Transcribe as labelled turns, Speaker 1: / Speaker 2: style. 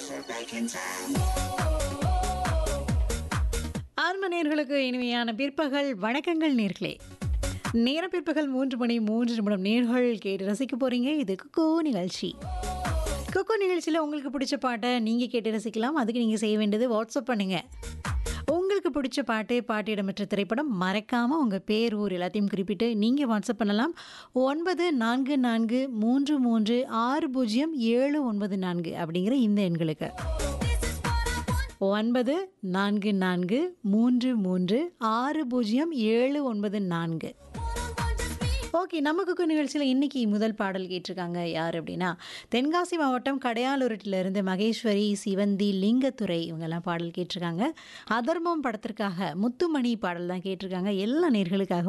Speaker 1: ஆன்ம நேர்களுக்கு இனிமையான பிற்பகல் வணக்கங்கள் நேர்களே நேர பிற்பகல் மூன்று மணி மூன்று நிமிடம் நேர்கள் கேட்டு ரசிக்க போறீங்க இது குக்கோ நிகழ்ச்சி குக்கோ நிகழ்ச்சியில் உங்களுக்கு பிடிச்ச பாட்டை நீங்கள் கேட்டு ரசிக்கலாம் அதுக்கு நீங்கள் செய்ய வேண்டியது வாட்ஸ்அப் பண்ணுங்க உங்களுக்கு பிடிச்ச பாட்டு பாட்டு இடம்பெற்ற திரைப்படம் மறக்காமல் உங்கள் பேர் ஊர் எல்லாத்தையும் குறிப்பிட்டு நீங்கள் வாட்ஸ்அப் பண்ணலாம் ஒன்பது நான்கு நான்கு மூன்று மூன்று ஆறு பூஜ்ஜியம் ஏழு ஒன்பது நான்கு அப்படிங்கிற இந்த எண்களுக்கு ஒன்பது நான்கு நான்கு மூன்று மூன்று ஆறு பூஜ்ஜியம் ஏழு ஒன்பது நான்கு ஓகே நமக்கு நிகழ்ச்சியில் இன்னைக்கு முதல் பாடல் கேட்டிருக்காங்க யார் அப்படின்னா தென்காசி மாவட்டம் கடையாளூரிலிருந்து மகேஸ்வரி சிவந்தி லிங்கத்துறை இவங்கெல்லாம் பாடல் கேட்டிருக்காங்க அதர்மம் படத்திற்காக முத்துமணி பாடல் தான் கேட்டிருக்காங்க எல்லா நேர்களுக்காக